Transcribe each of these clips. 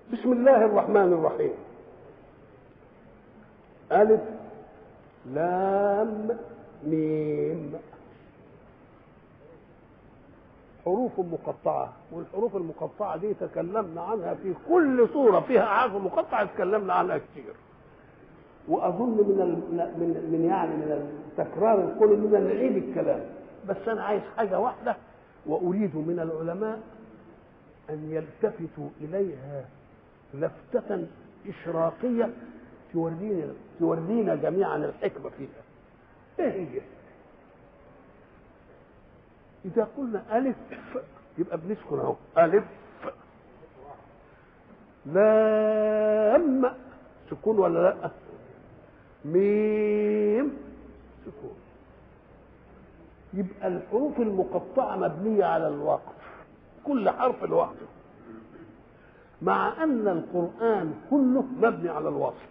بسم الله الرحمن الرحيم ألف لام ميم حروف مقطعة والحروف المقطعة دي تكلمنا عنها في كل صورة فيها حرف مقطع تكلمنا عنها كتير وأظن من ال... من من يعني من التكرار الكل إننا نعيد الكلام بس أنا عايز حاجة واحدة وأريد من العلماء أن يلتفتوا إليها لفتة إشراقية تورينا تورينا جميعا الحكمة فيها. إيه هي؟ إذا قلنا ألف يبقى بنسكن أهو ألف لام سكون ولا لا؟ ميم سكون يبقى الحروف المقطعة مبنية على الوقف كل حرف لوحده مع أن القرآن كله مبني على الوصل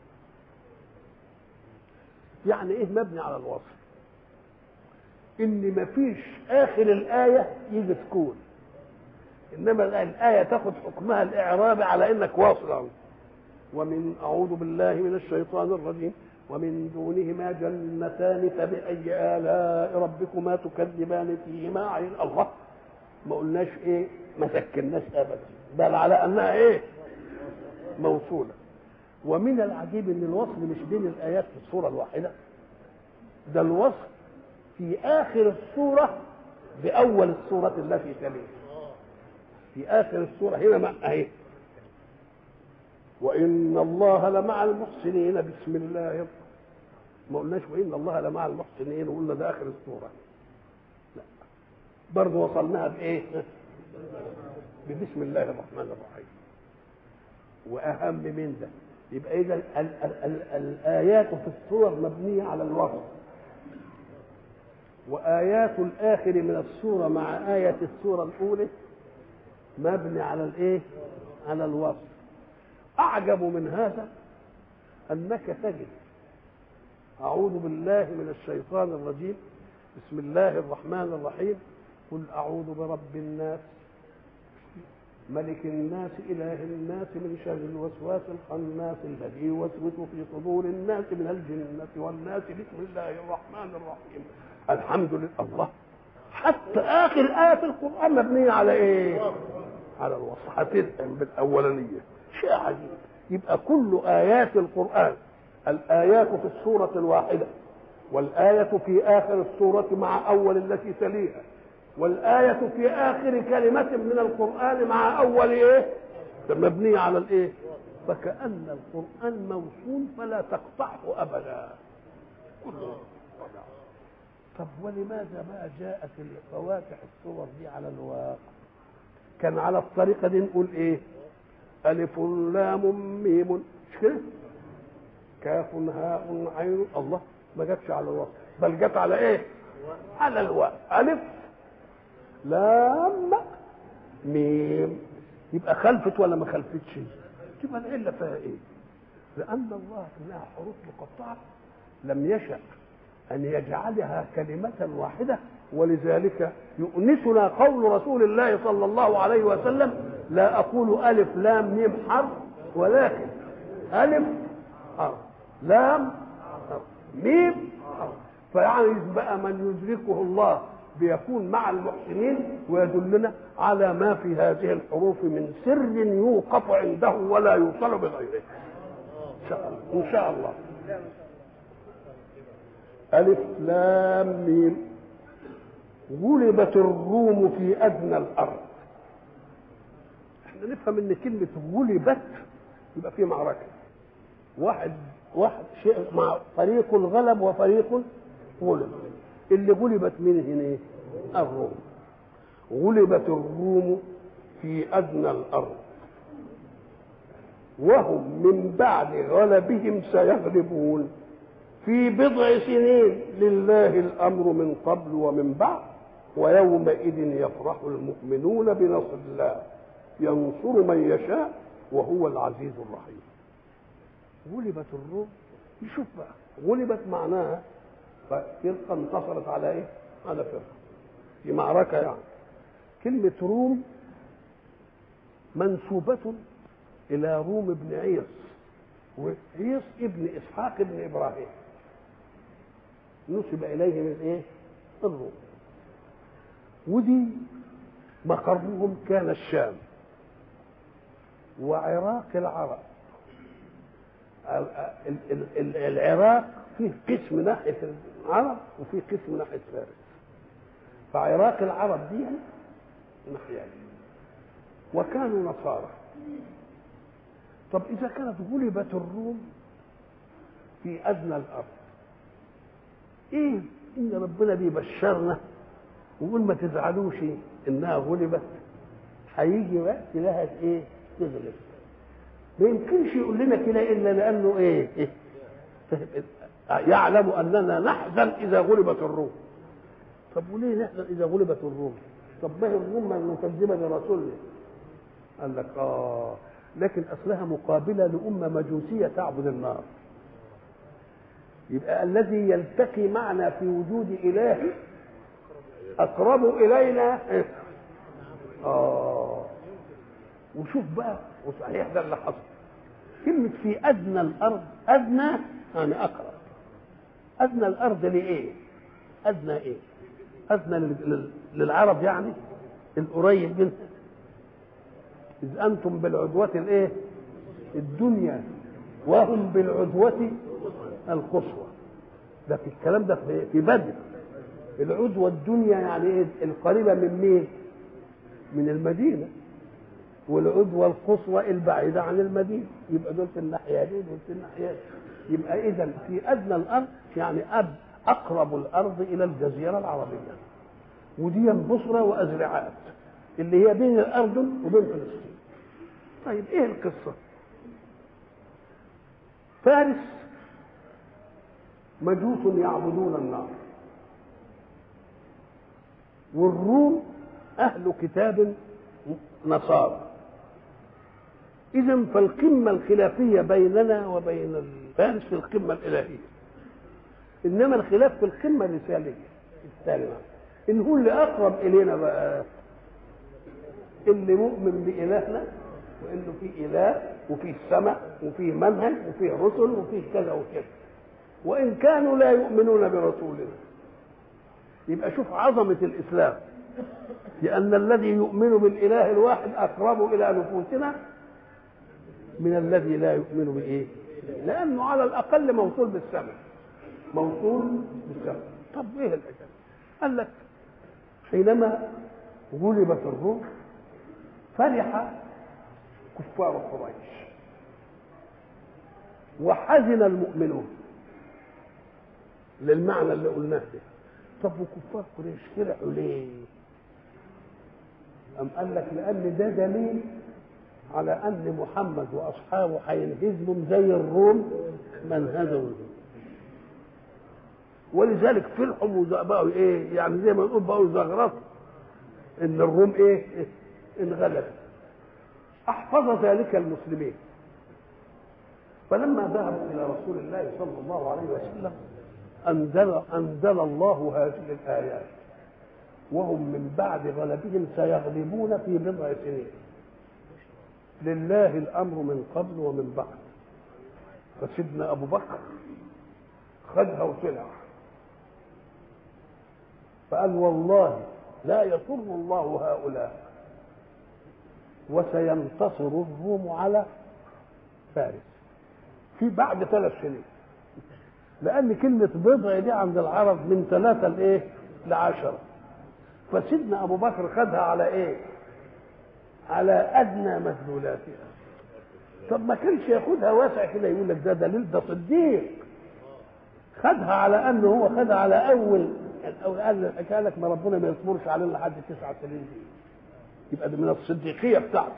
يعني إيه مبني على الوصل إن مفيش آخر الآية يجي سكون إنما الآية تاخد حكمها الإعرابي على إنك واصل ومن أعوذ بالله من الشيطان الرجيم ومن دونهما جنتان فبأي آلاء ربكما تكذبان فيهما عين الله ما قلناش ايه ما سكناش ابدا بل على انها ايه موصوله ومن العجيب ان الوصل مش بين الايات في الصوره الواحده ده الوصل في اخر السوره باول السوره التي تليها في اخر السوره هنا ما اهي وان الله لمع المحسنين بسم الله ما قلناش وان الله لمع المحسنين وقلنا ده اخر السوره لا برضه وصلناها بايه ببسم الله الرحمن الرحيم واهم من ده يبقى اذا الايات في السور مبنيه على الوصف وايات الاخر من السوره مع ايه السوره الاولى مبني على الايه على الوصف اعجب من هذا انك تجد اعوذ بالله من الشيطان الرجيم بسم الله الرحمن الرحيم قل اعوذ برب الناس ملك الناس اله الناس من شر الوسواس الخناس الذي يوسوس في صدور الناس من الجنه والناس بسم الله الرحمن الرحيم الحمد لله الله حتى اخر ايه في القران مبنيه على ايه على الوصف هتدعم بالاولانيه شيء عجيب يبقى كل ايات القران الايات في السوره الواحده والايه في اخر السوره مع اول التي تليها والآية في آخر كلمة من القرآن مع أول إيه؟ مبنية على الإيه؟ فكأن القرآن موصول فلا تقطعه أبدا. كله طب ولماذا ما جاءت الفواتح الصور دي على الواقع؟ كان على الطريقة دي نقول إيه؟ ألف لام ميم مش كده؟ كاف هاء عين الله ما جاتش على الوقت بل جت على إيه؟ على الواو ألف لام ميم يبقى خلفت ولا ما خلفتش تبقى العله فيها ايه لان الله انها حروف مقطعه لم يشا ان يجعلها كلمه واحده ولذلك يؤنسنا قول رسول الله صلى الله عليه وسلم لا اقول الف لام ميم حرف ولكن الف حرف لام حرف ميم حرف فيعني بقى من يدركه الله بيكون مع المحسنين ويدلنا على ما في هذه الحروف من سر يوقف عنده ولا يوصل بغيره ان شاء الله ان شاء الله الف لام ميم غلبت الروم في ادنى الارض احنا نفهم ان كلمه غلبت يبقى في معركه واحد واحد شيء مع فريق غلب وفريق غلب اللي غلبت من هنا الروم غلبت الروم في ادنى الارض وهم من بعد غلبهم سيغلبون في بضع سنين لله الامر من قبل ومن بعد ويومئذ يفرح المؤمنون بنصر الله ينصر من يشاء وهو العزيز الرحيم غلبت الروم يشوف بقى غلبت معناها فرقة انتصرت على ايه؟ على فرقة في معركة يعني كلمة روم منسوبة الى روم ابن عيص وعيص ابن اسحاق ابن ابراهيم نسب اليه من ايه الروم ودي مقرهم كان الشام وعراق العرب العراق فيه قسم ناحيه العرب وفيه قسم ناحيه فارس فعراق العرب دي ناحيه وكانوا نصارى طب اذا كانت غلبت الروم في ادنى الارض ايه ان ربنا بيبشرنا ويقول ما تزعلوش انها غلبت هيجي وقت لها ايه تغلب ما يمكنش يقول لنا كده الا لانه ايه, إيه؟ يعلم اننا نحزن اذا غلبت الروم طب وليه نحزن اذا غلبت الروم طب ما هي الروم مكذبه لرسولنا قال لك اه لكن اصلها مقابله لامه مجوسيه تعبد النار يبقى الذي يلتقي معنا في وجود اله اقرب الينا اه وشوف بقى وصحيح ده اللي حصل كلمة في أدنى الأرض أدنى يعني أقرب أدنى الأرض لإيه؟ أدنى إيه؟ أدنى للعرب يعني القريب منها إذ أنتم بالعدوة الإيه؟ الدنيا وهم بالعدوة القصوى ده في الكلام ده في بدر العدوة الدنيا يعني إيه؟ القريبة من مين؟ من المدينة والعدوى القصوى البعيدة عن المدينة يبقى دول في الناحية دي ودول في الناحية دي يبقى إذا في أدنى الأرض يعني أب أقرب الأرض إلى الجزيرة العربية ودي بصرة وأزرعات اللي هي بين الأردن وبين فلسطين طيب إيه القصة؟ فارس مجوس يعبدون النار والروم أهل كتاب نصارى إذا فالقمة الخلافية بيننا وبين الفارس في القمة الإلهية إنما الخلاف في القمة الرسالية الثانية إن هو اللي أقرب إلينا بقى اللي مؤمن بإلهنا وإنه في إله وفي سماء وفي منهج وفي رسل وفي كذا وكذا وإن كانوا لا يؤمنون برسولنا يبقى شوف عظمة الإسلام لأن الذي يؤمن بالإله الواحد أقرب إلى نفوسنا من الذي لا يؤمن بإيه؟ لأنه على الأقل موصول بالسمع موصول بالسمع طب إيه الحكاية؟ قال لك حينما غلبت الروم فرح كفار قريش وحزن المؤمنون للمعنى اللي قلناه ده طب وكفار قريش فرحوا ليه؟ أم قال لك لأن ده دليل على أن محمد وأصحابه هينهزمهم زي الروم من هزموا ولذلك فرحوا بقوا إيه؟ يعني زي ما نقول بقوا زغرطوا إن الروم إيه؟ إيه؟ انغلبت أحفظ ذلك المسلمين فلما ذهبوا إلى رسول الله صلى الله عليه وسلم أنزل أنزل الله هذه الآيات وهم من بعد غلبهم سيغلبون في بضع سنين لله الامر من قبل ومن بعد فسيدنا ابو بكر خدها وطلع فقال والله لا يضر الله هؤلاء وسينتصر الروم على فارس في بعد ثلاث سنين لان كلمه بضع دي عند العرب من ثلاثه لايه لعشره فسيدنا ابو بكر خدها على ايه على ادنى مدلولاتها طب ما كانش ياخدها واسع كده يقول لك ده دليل ده صديق خدها على انه هو خدها على اول او قال الحكايه لك ما ربنا ما يصبرش علينا لحد تسع سنين دي يبقى ده من الصديقيه بتاعته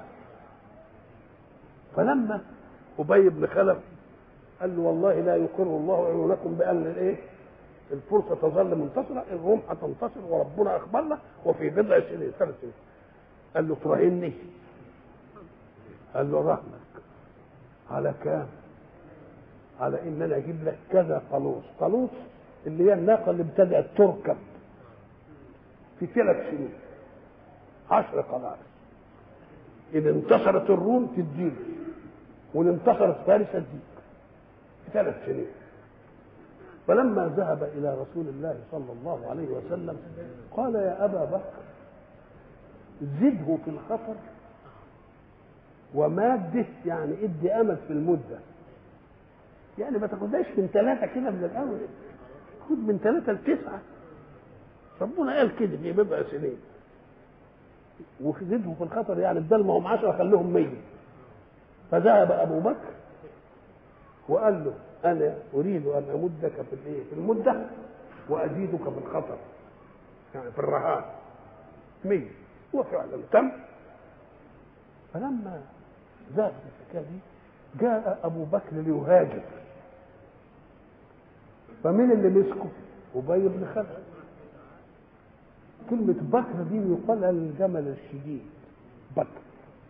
فلما ابي بن خلف قال له والله لا يقر الله عيونكم بان الايه الفرصة تظل منتصرة الروم هتنتصر وربنا أخبرنا وفي بضع سنين ثلاث سنين قال له تراهني قال له رهنك على كام على ان انا اجيب لك كذا قلوص قلوص اللي هي الناقه اللي ابتدات تركب في ثلاث سنين عشر قناص اذا انتصرت الروم تديله وننتصر فارس اديك ثلاث سنين فلما ذهب الى رسول الله صلى الله عليه وسلم قال يا ابا بكر زده في الخطر وماده يعني ادي امل في المده يعني ما تاخدهاش من ثلاثه كده من الاول خد من ثلاثه لتسعه ربنا قال كده في بضع سنين وزده في الخطر يعني بدل ما هم 10 خليهم 100 فذهب ابو بكر وقال له انا اريد ان امدك في الايه في المده وازيدك في الخطر يعني في الرهان 100 وفعلا تم فلما ذهب الحكايه دي جاء ابو بكر ليهاجر فمين اللي مسكه؟ ابي بن خلف كلمة بكر دي يقال الجمل الشديد بكر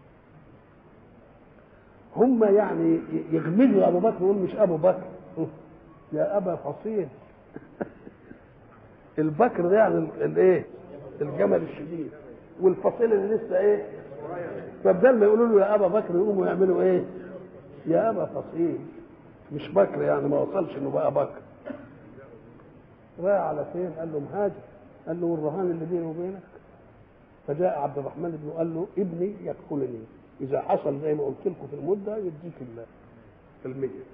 هم يعني يغمزوا ابو بكر يقول مش ابو بكر يا ابا فصيل البكر ده يعني الايه الجمل الشديد والفصيل اللي لسه ايه فبدل ما يقولوا له يا ابا بكر يقوموا يعملوا ايه يا ابا فصيل مش بكر يعني ما وصلش انه بقى بكر رايح على فين قال له مهاجر قال له والرهان اللي بيني وبينك فجاء عبد الرحمن بن قال له ابني يكفلني اذا حصل زي ما قلت لكم في المده يديك المية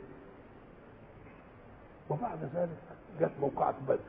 وبعد ذلك جت موقعة بدر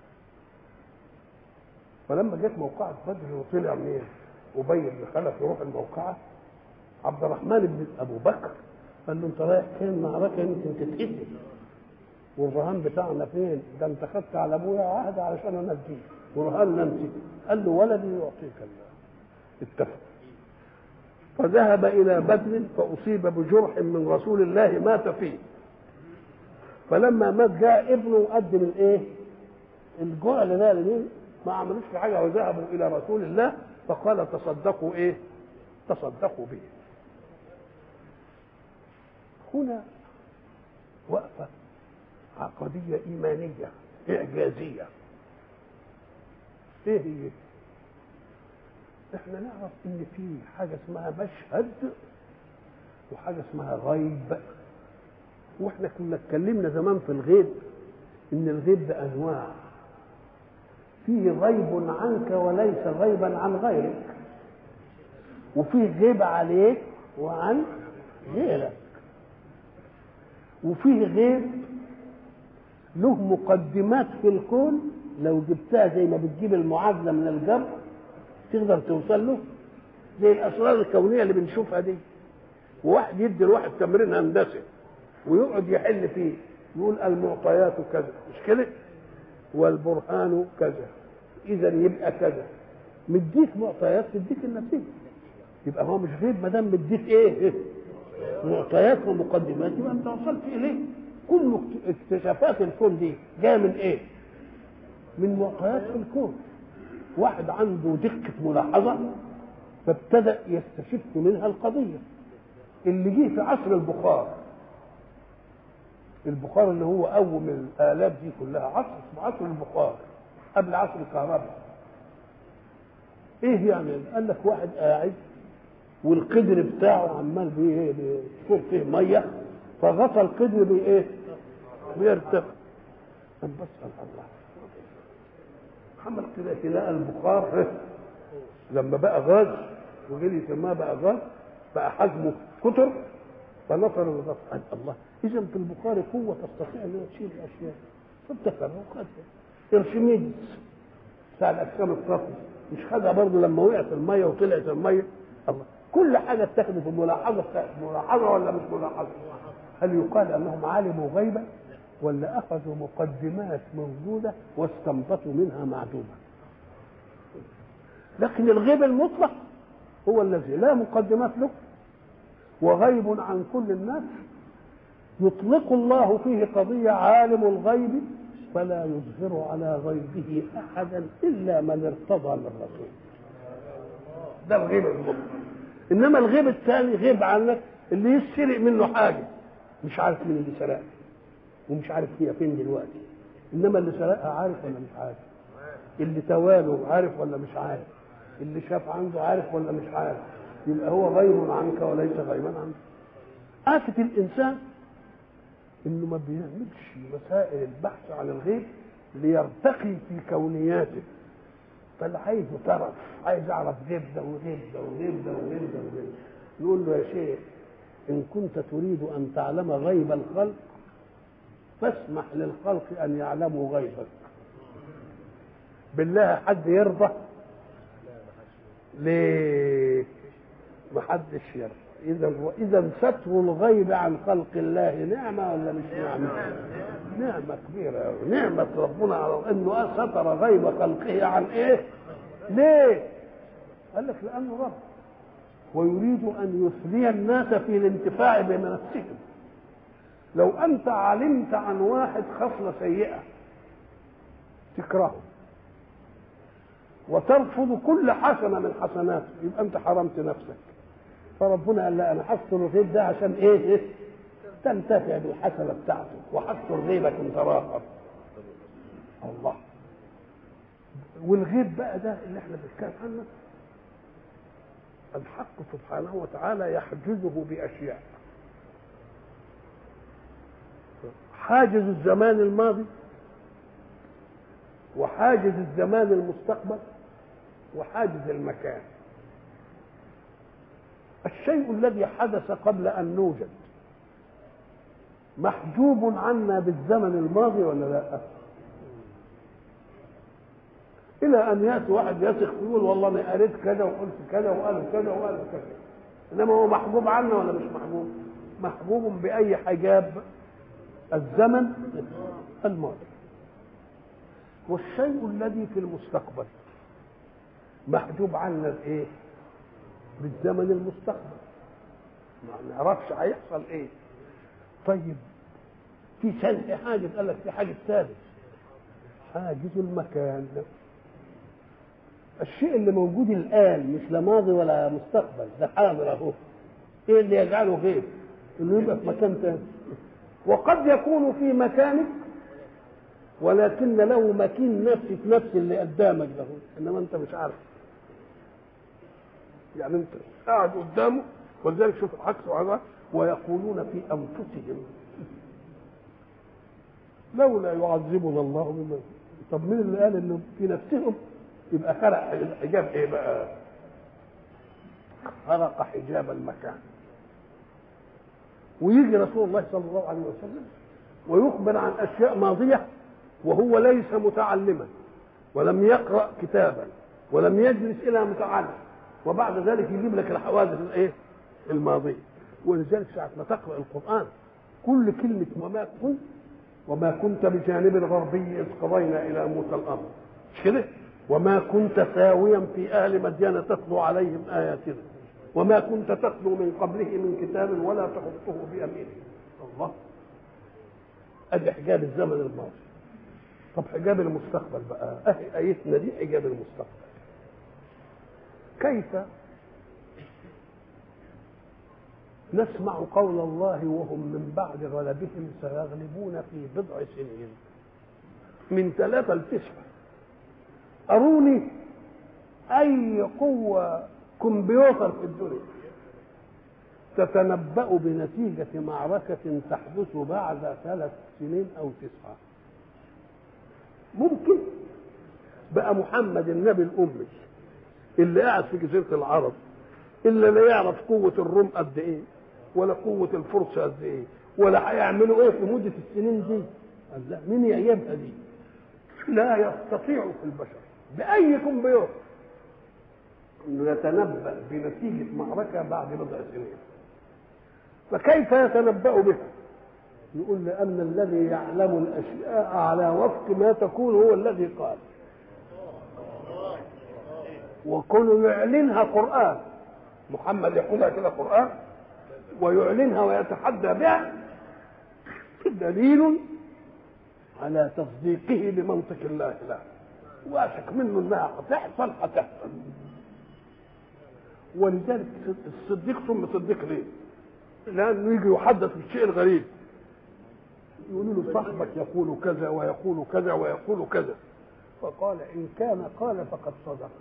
فلما جت موقعة بدر وطلع منين؟ أبي بن خلف يروح الموقعة عبد الرحمن بن أبو بكر قال له أنت رايح فين معركة يمكن تتقتل والرهان بتاعنا فين؟ ده أنت خدت على أبويا عهد علشان أنا أديك ورهان نمسك قال له ولدي يعطيك الله اتفق فذهب إلى بدر فأصيب بجرح من رسول الله مات فيه فلما مات جاء ابنه قدم الايه؟ الجعل ده لمين؟ ما عملوش في حاجه وذهبوا الى رسول الله فقال تصدقوا ايه؟ تصدقوا به. هنا وقفه عقديه ايمانيه اعجازيه. ايه هي؟ احنا نعرف ان في حاجه اسمها مشهد وحاجه اسمها غيب واحنا كنا اتكلمنا زمان في الغيب ان الغيب ده انواع فيه غيب عنك وليس غيبا عن غيرك وفيه غيب عليك وعن غيرك وفيه غيب له مقدمات في الكون لو جبتها زي ما بتجيب المعادله من الجبر تقدر توصل له زي الاسرار الكونيه اللي بنشوفها دي وواحد يدي لواحد تمرين هندسي ويقعد يحل فيه يقول المعطيات كذا مش كده والبرهان كذا اذا يبقى كذا مديك معطيات تديك النتيجه يبقى هو مش غيب ما دام مديك ايه معطيات ومقدمات يبقى انت وصلت اليه كل اكتشافات الكون دي جايه من ايه من معطيات في الكون واحد عنده دقه ملاحظه فابتدا يستشف منها القضيه اللي جه في عصر البخار البخار اللي هو اول الالات دي كلها عصر اسمه عصر البخار قبل عصر الكهرباء ايه يعني قال لك واحد قاعد والقدر بتاعه عمال بيصور فيه ميه فغطى القدر بايه بيرتفع طب بس الله عمل كده تلاقى البخار لما بقى غاز وجري يسماه بقى غاز بقى حجمه كتر فنصر الغطاء قال الله اذا في البخاري قوه تستطيع ان تشيل الاشياء فابتكر وخدها ارشميدس بتاع الاجسام الصفرا مش خدها برضه لما وقع في الميه وطلعت الميه الله كل حاجه اتخذت الملاحظه بتاعت ملاحظه ولا مش ملاحظه؟ هل يقال انهم علموا غيبا ولا اخذوا مقدمات موجوده واستنبطوا منها معدومه؟ لكن الغيب المطلق هو الذي لا مقدمات له وغيب عن كل الناس يطلق الله فيه قضية عالم الغيب فلا يظهر على غيبه أحدا إلا من ارتضى من رسول ده الغيب المطلق إنما الغيب الثاني غيب عنك اللي يسرق منه حاجة مش عارف مين اللي سرقها ومش عارف هي فين دلوقتي إنما اللي سرقها عارف ولا مش عارف اللي تواله عارف ولا مش عارف اللي شاف عنده عارف ولا مش عارف يبقى هو غيب عنك وليس غيبا عنك آفة الإنسان إنه ما بيعملش مسائل البحث عن الغيب ليرتقي في كونياته فاللي عايزه طرف عايز يعرف غيب ده وغيب ده وغيب ده وغيب ده وغيب ده نقول له يا شيخ إن كنت تريد أن تعلم غيب الخلق فاسمح للخلق أن يعلموا غيبك بالله حد يرضى ليه ما حدش يرضى اذا اذا ستر الغيب عن خلق الله نعمه ولا مش نعمه نعمه كبيره نعمه ربنا على انه ستر غيب خلقه عن ايه ليه قال لك لانه رب ويريد ان يثني الناس في الانتفاع بنفسهم لو انت علمت عن واحد خصله سيئه تكرهه وترفض كل حسنه من حسناته يبقى انت حرمت نفسك فربنا قال لا انا حصر الغيب ده عشان ايه, إيه؟ تنتفع بالحسنه بتاعته وحصر غيبك انت راخر الله والغيب بقى ده اللي احنا بنتكلم عنه الحق سبحانه وتعالى يحجزه باشياء حاجز الزمان الماضي وحاجز الزمان المستقبل وحاجز المكان الشيء الذي حدث قبل ان نوجد محجوب عنا بالزمن الماضي ولا لا الى ان ياتي واحد يثق يقول والله انا قريت كذا وقلت كذا وقال كذا وقال كذا انما هو محجوب عنا ولا مش محجوب محجوب باي حجاب الزمن الماضي والشيء الذي في المستقبل محجوب عنا بايه بالزمن المستقبل ما نعرفش هيحصل ايه طيب في شيء حاجز قال لك في حاجه ثالث حاجز المكان الشيء اللي موجود الان مش لا ماضي ولا مستقبل ده حاضر اهو ايه اللي يجعله غير انه يبقى في مكان تاني وقد يكون في مكانك ولكن له مكين نفسي في نفس اللي قدامك ده انما انت مش عارف يعني انت قاعد قدامه ولذلك شوف العكس وعكس ويقولون في انفسهم لولا يعذبنا الله بما طب مين اللي قال انه في نفسهم يبقى خرق الحجاب ايه بقى خرق حجاب المكان ويجي رسول الله صلى الله عليه وسلم ويخبر عن اشياء ماضيه وهو ليس متعلما ولم يقرا كتابا ولم يجلس الى متعلم وبعد ذلك يجيب لك الحوادث الايه الماضيه ولذلك ساعه ما تقرا القران كل كلمه وما كنت وما كنت بجانب الغربي اذ قضينا الى موسى الامر مش كده وما كنت ساويا في اهل مدين تتلو عليهم اياتنا وما كنت تتلو من قبله من كتاب ولا تخطه بيمينك الله ادي حجاب الزمن الماضي طب حجاب المستقبل بقى اهي ايتنا دي حجاب المستقبل كيف نسمع قول الله وهم من بعد غلبهم سيغلبون في بضع سنين من ثلاثة لتسعة أروني أي قوة كمبيوتر في الدنيا تتنبأ بنتيجة معركة تحدث بعد ثلاث سنين أو تسعة ممكن بقى محمد النبي الأمي اللي قاعد في جزيرة العرب اللي لا يعرف قوة الروم قد إيه ولا قوة الفرس قد إيه ولا هيعملوا إيه في مدة السنين دي قال لا مين يعيبها دي لا يستطيع في البشر بأي كمبيوتر انه يتنبأ بنتيجة معركة بعد بضع سنين فكيف يتنبأ بها؟ يقول لأن الذي يعلم الأشياء على وفق ما تكون هو الذي قال وكل يعلنها قرآن محمد يقولها كده قرآن ويعلنها ويتحدى بها دليل على تصديقه بمنطق الله له واثق منه انها هتحصل هتحصل ولذلك الصديق ثم صديق ليه؟ لانه يجي يحدث بالشيء الغريب يقولوا له صاحبك يقول كذا ويقول كذا ويقول كذا فقال ان كان قال فقد صدق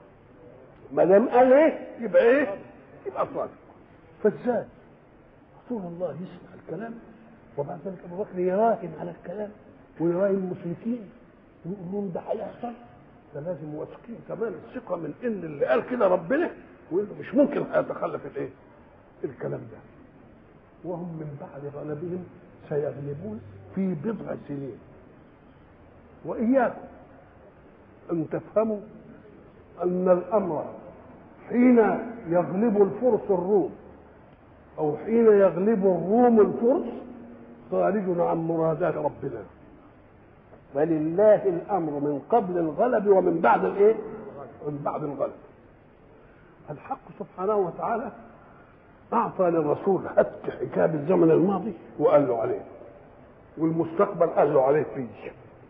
ما دام قال ايه يبقى ايه؟ يبقى صادق فازاي؟ رسول الله يسمع الكلام وبعد ذلك ابو بكر يراهن على الكلام ويراهن المشركين ويقول لهم ده هيحصل ده لازم واثقين كمان الثقه من ان اللي قال كده ربنا وانه مش ممكن هيتخلف الايه؟ الكلام ده وهم من بعد غلبهم سيغلبون في بضع سنين واياكم ان تفهموا ان الامر حين يغلب الفرس الروم او حين يغلب الروم الفرس خارج عن مرادات ربنا ولله الامر من قبل الغلب ومن بعد الايه من بعد الغلب الحق سبحانه وتعالى اعطى للرسول حتى حكايه الزمن الماضي وقال له عليه والمستقبل قال له عليه فيه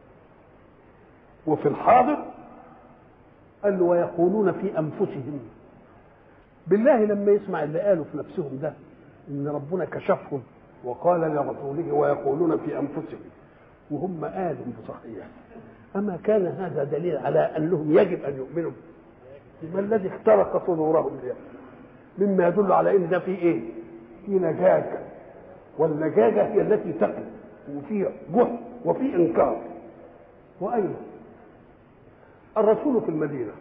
وفي الحاضر قال له ويقولون في انفسهم بالله لما يسمع اللي قالوا في نفسهم ده ان ربنا كشفهم وقال لرسوله ويقولون في انفسهم وهم قالوا بصحيح اما كان هذا دليل على انهم يجب ان يؤمنوا ما الذي اخترق صدورهم ليه مما يدل على ان ده في ايه في لجاجه واللجاجه هي التي تقي وفي جهد وفي انكار وايضا الرسول في المدينه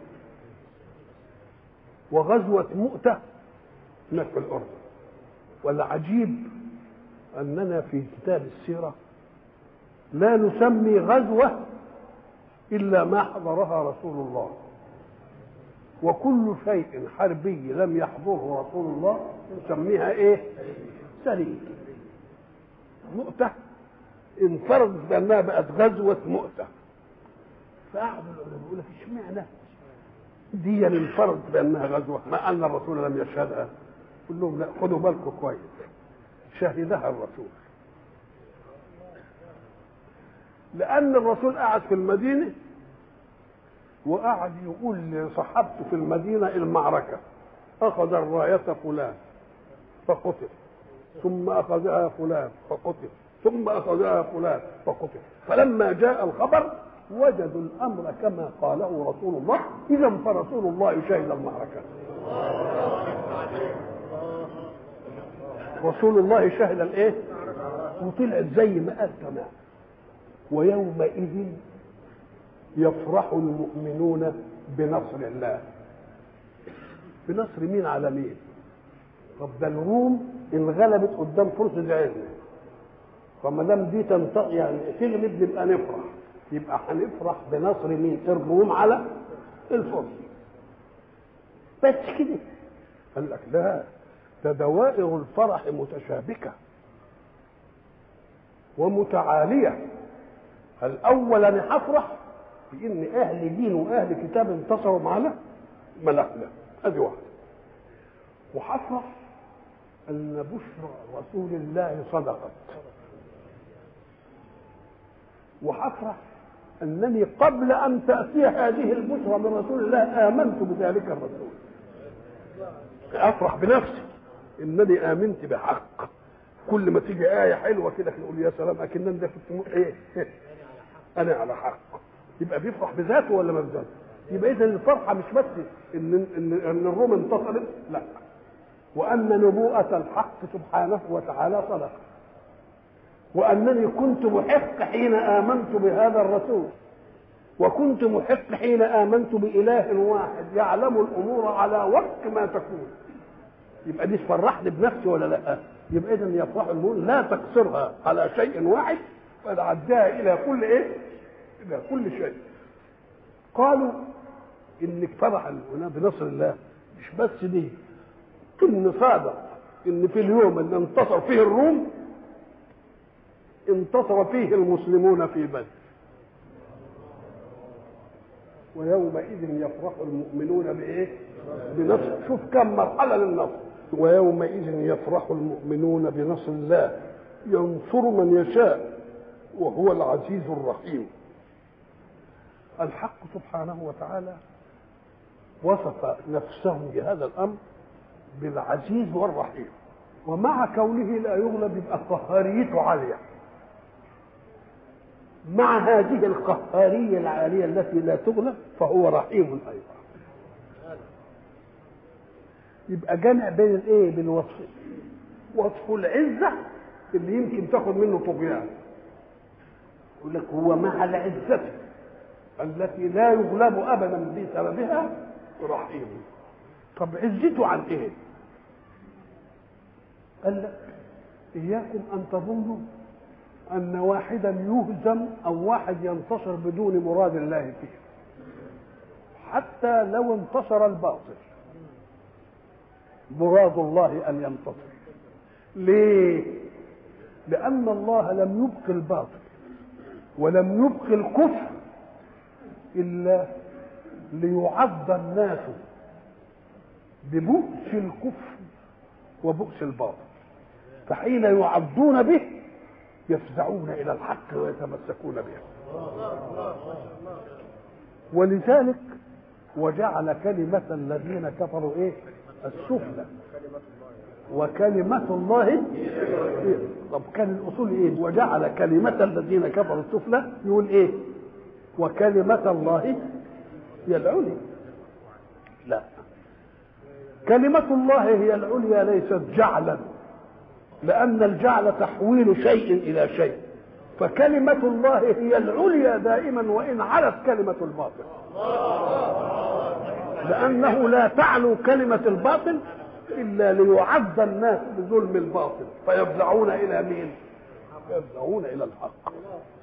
وغزوه مؤته هناك في الاردن والعجيب اننا في كتاب السيره لا نسمي غزوه الا ما حضرها رسول الله وكل شيء حربي لم يحضره رسول الله نسميها ايه سريه مؤته انفردت بانها بقت غزوه مؤته فقعدوا العلماء يقول لك اشمعنى دي انفردت بانها غزوه ما ان الرسول لم يشهدها قل لهم لا خدوا بالكم كويس شهدها الرسول لان الرسول قعد في المدينه وقعد يقول لصحابته في المدينه المعركه اخذ الرايه فلان فقتل ثم اخذها فلان فقتل ثم اخذها فلان فقتل فلما جاء الخبر وجدوا الامر كما قاله رسول الله اذا فرسول الله شهد المعركه رسول الله شهد الايه وطلعت زي ما قال تمام ويومئذ يفرح المؤمنون بنصر الله بنصر مين على مين طب ده الروم انغلبت قدام فرس العلم فما دام دي تنطق يعني تغلب نبقى نفرح يبقى هنفرح بنصر مين الروم على الفرس بس كده قال لك لا ده دوائر الفرح متشابكه ومتعاليه الاول انا هفرح بان اهل دين واهل كتاب انتصروا معنا ملكنا ادي واحده وهفرح ان بشرى رسول الله صدقت وهفرح انني قبل ان تاتي هذه البشرى من رسول الله امنت بذلك الرسول افرح بنفسي انني امنت بحق كل ما تيجي ايه حلوه كده نقول يا سلام اكنني ده كنت ايه انا على حق يبقى بيفرح بذاته ولا ما بذاته يبقى اذا الفرحه مش بس ان ان ان الروم انتصرت لا وان نبوءه الحق سبحانه وتعالى صدق وانني كنت محق حين امنت بهذا الرسول وكنت محق حين امنت باله واحد يعلم الامور على وفق ما تكون يبقى دي فرحني بنفسي ولا لا يبقى اذا يفرح المؤمن لا تقصرها على شيء واحد بل عداها الى كل ايه الى كل شيء قالوا انك فرح هنا بنصر الله مش بس دي ان صادق ان في اليوم اللي انتصر فيه الروم انتصر فيه المسلمون في بدر ويومئذ يفرح المؤمنون بايه بنصر شوف كم مرحله للنصر ويومئذ يفرح المؤمنون بنصر الله ينصر من يشاء وهو العزيز الرحيم الحق سبحانه وتعالى وصف نفسه بهذا الامر بالعزيز والرحيم ومع كونه لا يغلب يبقى قهاريته عاليه مع هذه القهاريه العاليه التي لا تغلب فهو رحيم ايضا يبقى جمع بين الايه بين الوصفين وصف العزة اللي يمكن تاخد منه طغيان يقول لك هو مع العزة التي لا يغلب أبدا بسببها رحيم طب عزته عن ايه قال لك إياكم أن تظنوا أن واحدا يهزم أو واحد ينتصر بدون مراد الله فيه حتى لو انتصر الباطل مراد الله أن ينتصر ليه؟ لأن الله لم يبق الباطل ولم يبق الكفر إلا ليعض الناس ببؤس الكفر وبؤس الباطل فحين يعضون به يفزعون الى الحق ويتمسكون به ولذلك وجعل كلمة الذين كفروا ايه السفلى وكلمة الله إيه؟ طب كان الأصول إيه؟ وجعل كلمة الذين كفروا السفلى يقول إيه؟ وكلمة الله هي العليا لا كلمة الله هي العليا ليست جعلا لأن الجعل تحويل شيء إلى شيء فكلمة الله هي العليا دائما وإن علت كلمة الباطل لأنه لا تعلو كلمة الباطل إلا ليعد الناس بظلم الباطل فيفزعون إلى مين؟ يفزعون إلى الحق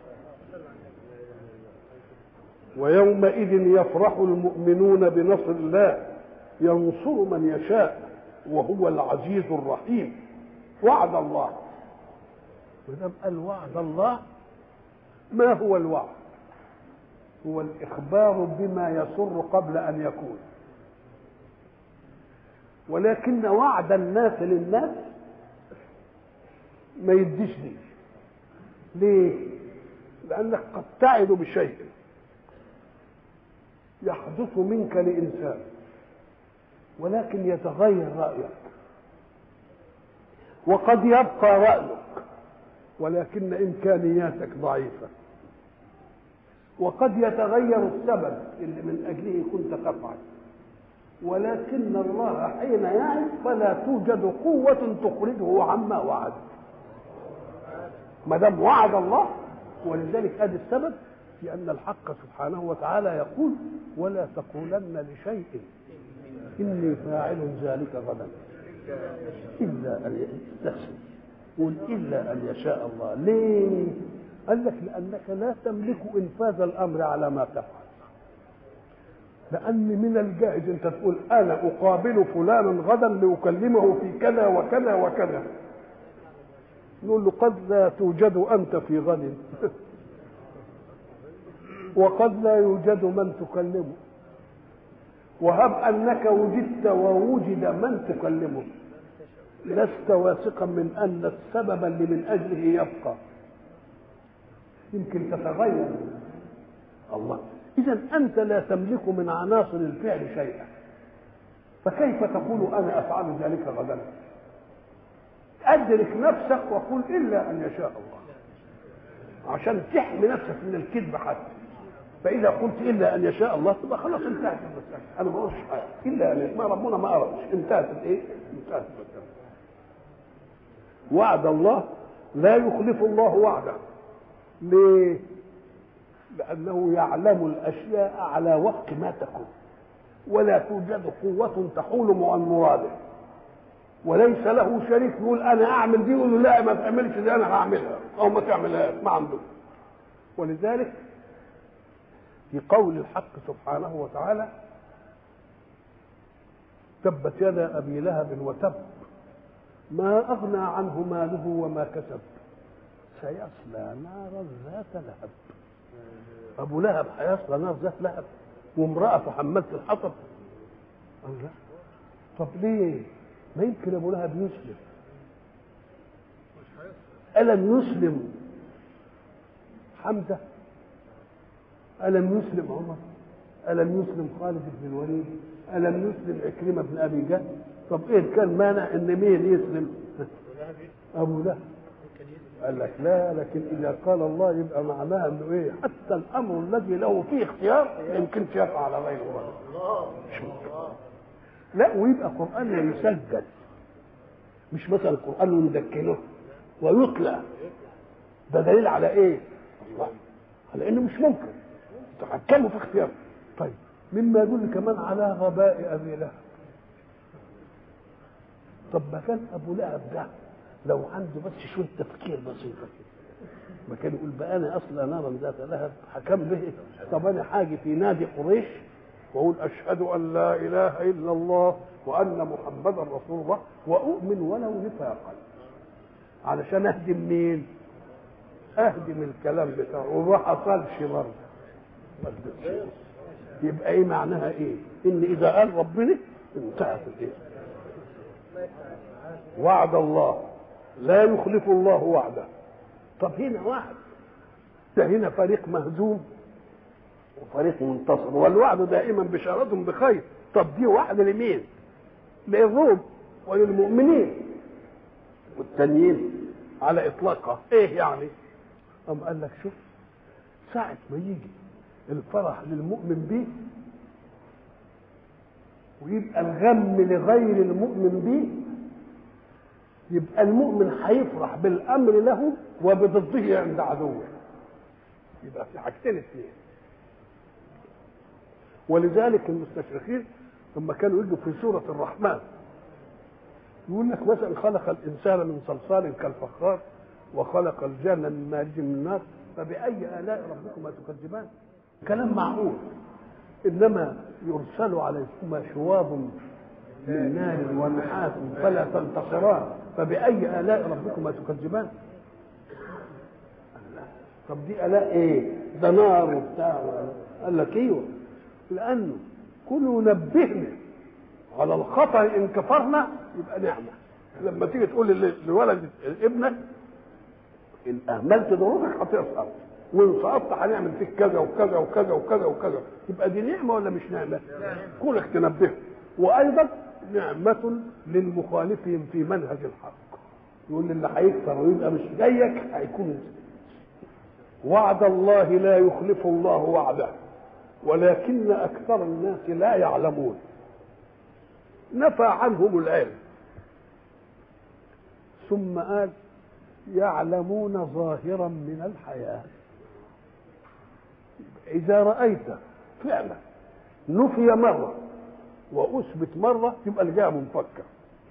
ويومئذ يفرح المؤمنون بنصر الله ينصر من يشاء وهو العزيز الرحيم وعد الله ودام قال وعد الله ما هو الوعد هو الاخبار بما يسر قبل ان يكون ولكن وعد الناس للناس ما يديش دي ليه لانك قد تعد بشيء يحدث منك لانسان ولكن يتغير رايك وقد يبقى رايك ولكن امكانياتك ضعيفه وقد يتغير السبب اللي من اجله كنت تفعل ولكن الله حين يعد فلا توجد قوة تخرجه عما وعد ما دام وعد الله ولذلك هذا السبب في أن الحق سبحانه وتعالى يقول ولا تقولن لشيء إني فاعل ذلك غدا إلا أن يستحسن قل إلا أن يشاء الله ليه؟ قال لك لأنك لا تملك إنفاذ الأمر على ما تفعل لأن من الجائز أنت تقول أنا أقابل فلانا غدا لأكلمه في كذا وكذا وكذا نقول له قد لا توجد أنت في غد وقد لا يوجد من تكلمه وهب أنك وجدت ووجد من تكلمه لست واثقا من أن السبب اللي من أجله يبقى يمكن تتغير الله إذا أنت لا تملك من عناصر الفعل شيئا فكيف تقول أنا أفعل ذلك غدا أدرك نفسك وقل إلا أن يشاء الله عشان تحمي نفسك من الكذب حتى فإذا قلت إلا أن يشاء الله تبقى خلاص انتهت المسألة أنا ما قلتش حاجة إلا أن ما ربنا ما أردش انتهت الإيه؟ انتهت المسألة وعد الله لا يخلف الله وعده ليه؟ لأنه يعلم الأشياء على وفق ما تكون ولا توجد قوة تحول عن مراده وليس له شريك يقول أنا أعمل دي يقول له لا ما تعملش دي أنا هعملها أو ما تعملهاش ما عنده ولذلك في قول الحق سبحانه وتعالى تبت يدا أبي لهب وتب ما أغنى عنه ماله وما كسب سيصلى نارا ذات لهب ابو لهب هيصلى نار ذات لهب وامرأته حملت الحطب الله طب ليه ما يمكن ابو لهب يسلم الم يسلم حمزه الم يسلم عمر الم يسلم خالد بن الوليد الم يسلم عكرمه بن ابي جهل طب ايه كان مانع ان مين يسلم ابو لهب قال لك لا لكن اذا قال الله يبقى معناها انه ايه حتى الامر الذي له فيه اختيار ما يمكنش يقع على غير الله لا ويبقى قران يسجل مش مثلا القران وندكنه ويطلع ده دليل على ايه؟ على انه مش ممكن تحكموا في اختياره طيب مما يدل كمان على غباء ابي لهب طب ما كان ابو لهب ده لو عنده بس شويه تفكير بسيط ما كان يقول بقى انا اصلا نارا ذات لهب حكم به طب انا حاجي في نادي قريش واقول اشهد ان لا اله الا الله وان محمدا رسول الله واؤمن ولو نفاقا علشان اهدم مين؟ اهدم الكلام بتاعه وما حصلش برضه يبقى ايه معناها ايه؟ ان اذا قال ربنا انتهت الايه؟ وعد الله لا يخلف الله وعده طب هنا واحد ده هنا فريق مهزوم وفريق منتصر والوعد دائما بشارة بخير طب دي واحدة لمين؟ للروم وللمؤمنين والتانيين على اطلاقها ايه يعني؟ قام قال لك شوف ساعة ما يجي الفرح للمؤمن به ويبقى الغم لغير المؤمن به يبقى المؤمن هيفرح بالامر له وبضده عند عدوه يبقى في حاجتين اثنين ولذلك المستشرقين لما كانوا يجوا في سوره الرحمن يقول لك مثلا خلق الانسان من صلصال كالفخار وخلق الجنة من مارج من النار فبأي آلاء ربكما تكذبان كلام معقول إنما يرسل عليكما شواب من نار ونحاس فلا تنتصران فبأي آلاء ربكما تكذبان طب دي آلاء إيه؟ ده نار وبتاع قال لك ايوه لأنه كل نبهنا على الخطأ إن كفرنا يبقى نعمة لما تيجي تقول لولد ابنك ان اهملت ظروفك هتسقط وان سقطت هنعمل فيك كذا وكذا وكذا وكذا وكذا يبقى دي نعمه ولا مش نعمه؟ كونك تنبهه وايضا نعمه للمخالفين في منهج الحق يقول اللي هيكفر ويبقى مش زيك هيكون وعد الله لا يخلف الله وعده ولكن اكثر الناس لا يعلمون نفى عنهم العلم ثم قال يعلمون ظاهرا من الحياة إذا رأيت فعلا نفي مرة وأثبت مرة يبقى الجهة منفكة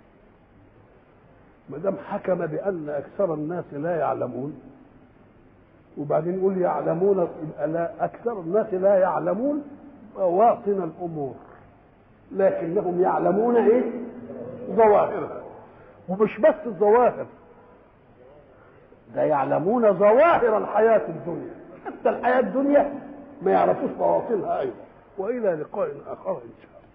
ما دام حكم بأن أكثر الناس لا يعلمون وبعدين يقول يعلمون يبقى لا أكثر الناس لا يعلمون بواطن الأمور لكنهم يعلمون إيه؟ ظواهرها ومش بس الظواهر ده يعلمون ظواهر الحياة الدنيا حتى الحياة الدنيا ما يعرفوش بواطنها أيضا وإلى لقاء آخر إن شاء الله